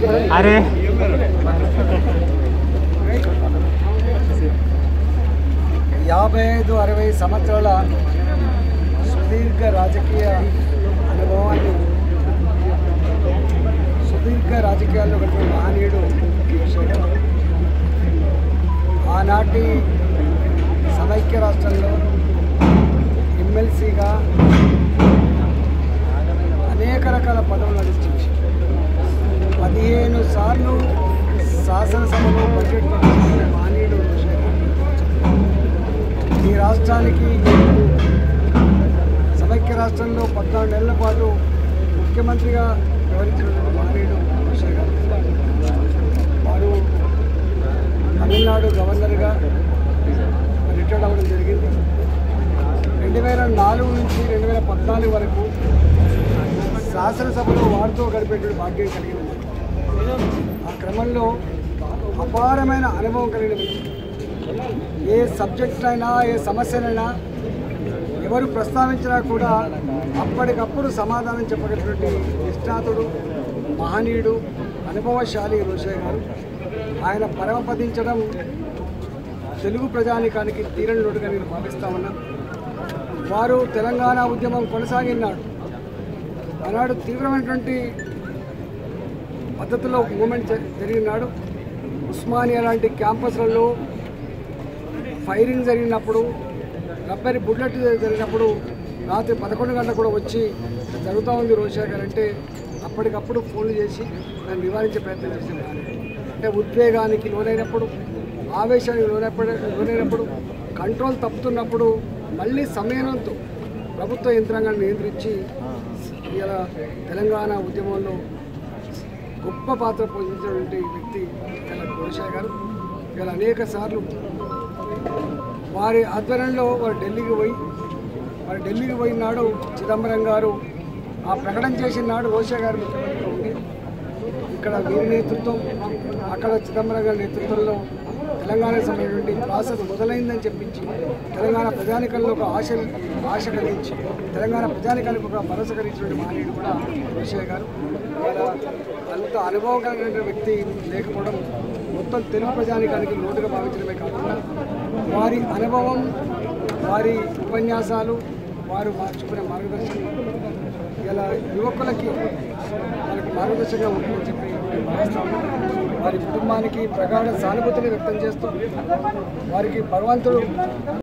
అరే యాభై ఐదు అరవై సంవత్సరాల సుదీర్ఘ రాజకీయ అనుభవాన్ని సుదీర్ఘ రాజకీయాల్లో గడిపిన మహనీయుడు శేఖర్. ఆనాటి సమైక్య రాష్ట్రంలో ఎమ్మెల్సీగా అనేక రకాల పదవులు నడిచింది పదిహేను సార్లు శాసనసభలో బడ్జెట్ ప్రవేశపెట్టిన మహనీయుడు శేఖర్. ఈ రాష్ట్రానికి సమైక్య రాష్ట్రంలో పద్నాలుగు నెలల పాటు ముఖ్యమంత్రిగా వ్యవహరించినటువంటి మహనీయుడు కేసీఆర్ గారు వారు తమిళనాడు గవర్నర్గా రిటైర్డ్ అవ్వడం జరిగింది రెండు వేల నాలుగు నుంచి రెండు వేల పద్నాలుగు వరకు శాసనసభలో వారితో గడిపేటువంటి భాగ్యం కలిగింది ఆ క్రమంలో అపారమైన అనుభవం కలిగిన వ్యక్తి ఏ సబ్జెక్ట్ అయినా ఏ సమస్యనైనా ఎవరు ప్రస్తావించినా కూడా అప్పటికప్పుడు సమాధానం చెప్పగలిగినటువంటి నిష్ణాతుడు మహనీయుడు అనుభవశాలి రోషయ్య గారు ఆయన పరమపదించడం తెలుగు ప్రజానికానికి తీరని లోటుగా నేను భావిస్తా ఉన్నాను వారు తెలంగాణ ఉద్యమం కొనసాగినాడు ఆనాడు తీవ్రమైనటువంటి పద్ధతిలో మూమెంట్ జ- జరిగినాడు ఉస్మానియా లాంటి క్యాంపస్లలో ఫైరింగ్ జరిగినప్పుడు రబ్బరి బుల్లెట్ జరిగినప్పుడు రాత్రి పదకొండు గంటలకు కూడా వచ్చి "ఇట్లా జరుగుతూ ఉంది రోషా గారు అంటే అప్పటికప్పుడు ఫోన్లు చేసి దాన్ని నివారించే ప్రయత్నం చేసేవారు అంటే ఉద్వేగానికి లోనైనప్పుడు ఆవేశానికి లోనప్పుడు లోనైనప్పుడు కంట్రోల్ తప్పుతున్నప్పుడు మళ్ళీ సమయంతో ప్రభుత్వ యంత్రాంగాన్ని నియంత్రించి ఇలా తెలంగాణ ఉద్యమంలో గొప్ప పాత్ర పోషించినటువంటి వ్యక్తి ఇలా రోషా గారు ఇలా అనేక సార్లు వారి ఆధ్వర్యంలో వారు ఢిల్లీకి పోయి వారు ఢిల్లీకి పోయినాడు చిదంబరం గారు ఆ ప్రకటన చేసిన నాడు రోషా గారు ముఖ్యమంత్రిగా ఉండి ఇక్కడ వీరి నేతృత్వం అక్కడ చిదంబరం గారి నేతృత్వంలో తెలంగాణకు సంబంధించినటువంటి ప్రాసెస్ మొదలైందని చెప్పించి తెలంగాణ ప్రజానికంలో ఒక ఆశ ఆశ కలిగించి తెలంగాణ ప్రజానికానికి ఒక భరోసా కలిగించినటువంటి మహనీయుడు కూడా రోషయ్య గారు ఇలా అంత అనుభవం కలిగిన వ్యక్తి లేకపోవడం మొత్తం తెలుగు ప్రజానికానికి లోటుగా భావించడమే కాకుండా వారి అనుభవం వారి ఉపన్యాసాలు వారు మార్చుకునే మార్గదర్శనం ఇలా యువకులకి మనకి మార్గదర్శకంగా ఉంటుందని చెప్పి నేను భావిస్తాను వారి కుటుంబానికి ప్రగాఢ సానుభూతిని వ్యక్తం చేస్తూ వారికి భగవంతుడు